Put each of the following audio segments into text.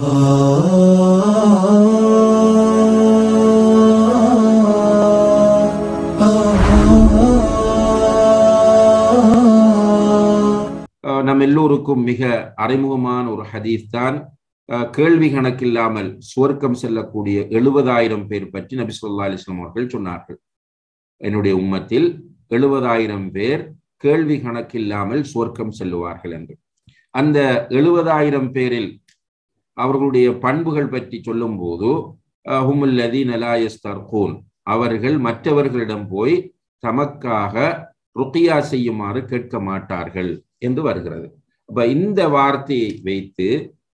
அஹ் நம் எல்லோருக்கும் மிக அறிமுகமான ஒரு ஹதீஸ் தான் அஹ் கேள்வி கணக்கில்லாமல் சுவர்க்கம் செல்லக்கூடிய எழுபதாயிரம் பேர் பற்றி நபி சொல்லா அலிஸ்லாம் அவர்கள் சொன்னார்கள் என்னுடைய உம்மத்தில் எழுபதாயிரம் பேர் கேள்வி கணக்கில்லாமல் சுவர்க்கம் செல்லுவார்கள் என்று அந்த எழுபதாயிரம் பேரில் அவர்களுடைய பண்புகள் பற்றி சொல்லும் போது ஹுமுல்லதி நலாயஸ்தர்கூன் அவர்கள் மற்றவர்களிடம் போய் தமக்காக ருக்கியா செய்யுமாறு கேட்க மாட்டார்கள் என்று வருகிறது அப்ப இந்த வார்த்தையை வைத்து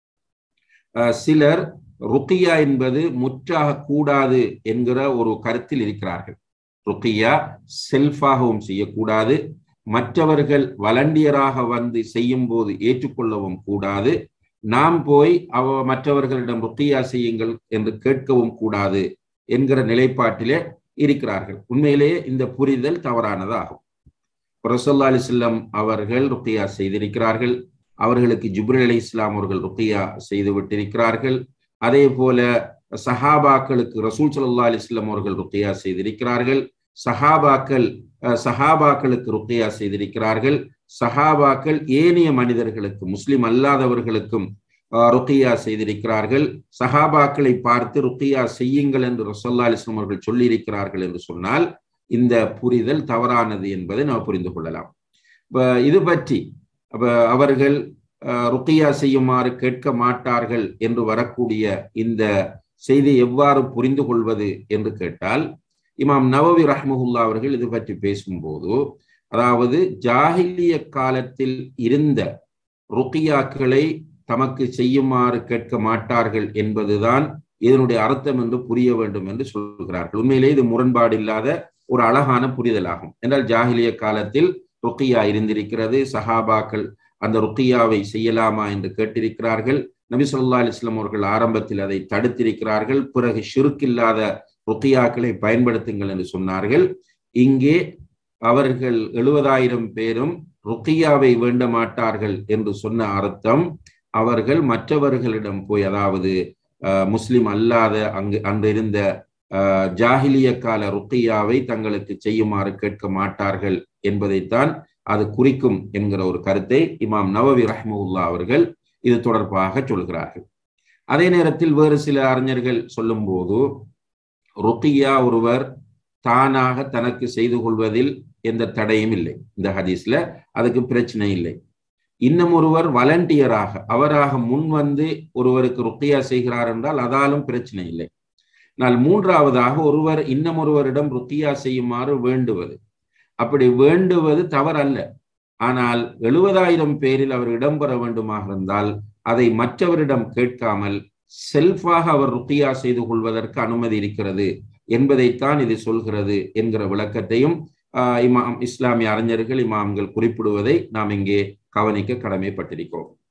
சிலர் ருக்கியா என்பது முற்றாக கூடாது என்கிற ஒரு கருத்தில் இருக்கிறார்கள் ருக்கியா செல்ஃபாகவும் செய்யக்கூடாது மற்றவர்கள் வலண்டியராக வந்து செய்யும் போது ஏற்றுக்கொள்ளவும் கூடாது நாம் போய் அவ மற்றவர்களிடம் ருக்கியா செய்யுங்கள் என்று கேட்கவும் கூடாது என்கிற நிலைப்பாட்டிலே இருக்கிறார்கள் உண்மையிலேயே இந்த புரிதல் தவறானதாகும் ரசல்லா அலிஸ்லாம் அவர்கள் ருக்கியா செய்திருக்கிறார்கள் அவர்களுக்கு ஜிப்ரல் அலி இஸ்லாம் அவர்கள் ருக்கியா செய்து விட்டிருக்கிறார்கள் அதே போல சஹாபாக்களுக்கு ரசூல் சல்லா அலிஸ்லாம் அவர்கள் ருக்கியா செய்திருக்கிறார்கள் சஹாபாக்கள் சஹாபாக்களுக்கு ருக்கியா செய்திருக்கிறார்கள் சஹாபாக்கள் ஏனைய மனிதர்களுக்கு முஸ்லிம் அல்லாதவர்களுக்கும் ருக்கியா செய்திருக்கிறார்கள் சஹாபாக்களை பார்த்து ருக்கியா செய்யுங்கள் என்று ரசல்லா அலிஸ்லாம் அவர்கள் சொல்லியிருக்கிறார்கள் என்று சொன்னால் இந்த புரிதல் தவறானது என்பதை நாம் புரிந்து கொள்ளலாம் இது பற்றி அவர்கள் ருக்கியா செய்யுமாறு கேட்க மாட்டார்கள் என்று வரக்கூடிய இந்த செய்தி எவ்வாறு புரிந்து கொள்வது என்று கேட்டால் இமாம் நவவி ரஹ்மஹுல்லா அவர்கள் இது பற்றி பேசும்போது அதாவது ஜாகிலிய காலத்தில் இருந்த ருக்கியாக்களை தமக்கு செய்யுமாறு கேட்க மாட்டார்கள் என்பதுதான் இதனுடைய அர்த்தம் என்று புரிய வேண்டும் என்று சொல்கிறார்கள் உண்மையிலே இது முரண்பாடு இல்லாத ஒரு அழகான புரிதலாகும் என்றால் ஜாகிலிய காலத்தில் ருக்கியா இருந்திருக்கிறது சஹாபாக்கள் அந்த ருக்கியாவை செய்யலாமா என்று கேட்டிருக்கிறார்கள் நபி சொல்லா அலிஸ்லாம் அவர்கள் ஆரம்பத்தில் அதை தடுத்திருக்கிறார்கள் பிறகு ஷிருக்கில்லாத ருக்கியாக்களை பயன்படுத்துங்கள் என்று சொன்னார்கள் இங்கே அவர்கள் எழுபதாயிரம் பேரும் ருக்கியாவை வேண்ட மாட்டார்கள் என்று சொன்ன அர்த்தம் அவர்கள் மற்றவர்களிடம் போய் அதாவது முஸ்லிம் அல்லாத அங்கு அன்றிருந்த ஜாகிலிய கால ருக்கியாவை தங்களுக்கு செய்யுமாறு கேட்க மாட்டார்கள் என்பதைத்தான் அது குறிக்கும் என்கிற ஒரு கருத்தை இமாம் நவவி ரஹ்முல்லா அவர்கள் இது தொடர்பாக சொல்கிறார்கள் அதே நேரத்தில் வேறு சில அறிஞர்கள் சொல்லும் போது ருக்கியா ஒருவர் தானாக தனக்கு செய்து கொள்வதில் எந்த தடையும் இல்லை இந்த ஹதீஸ்ல அதுக்கு பிரச்சனை இல்லை இன்னும் ஒருவர் வலண்டியராக அவராக முன் வந்து ஒருவருக்கு ருக்கியா செய்கிறார் என்றால் அதாலும் பிரச்சனை இல்லை ஆனால் மூன்றாவதாக ஒருவர் இன்னும் ஒருவரிடம் ருக்கியா செய்யுமாறு வேண்டுவது அப்படி வேண்டுவது தவறல்ல ஆனால் எழுபதாயிரம் பேரில் அவர் இடம்பெற வேண்டுமாக இருந்தால் அதை மற்றவரிடம் கேட்காமல் செல்ஃபாக அவர் ருக்கியா செய்து கொள்வதற்கு அனுமதி இருக்கிறது என்பதைத்தான் இது சொல்கிறது என்கிற விளக்கத்தையும் இமாம் இஸ்லாமிய அறிஞர்கள் இமாம்கள் குறிப்பிடுவதை நாம் இங்கே கவனிக்க கடமைப்பட்டிருக்கிறோம்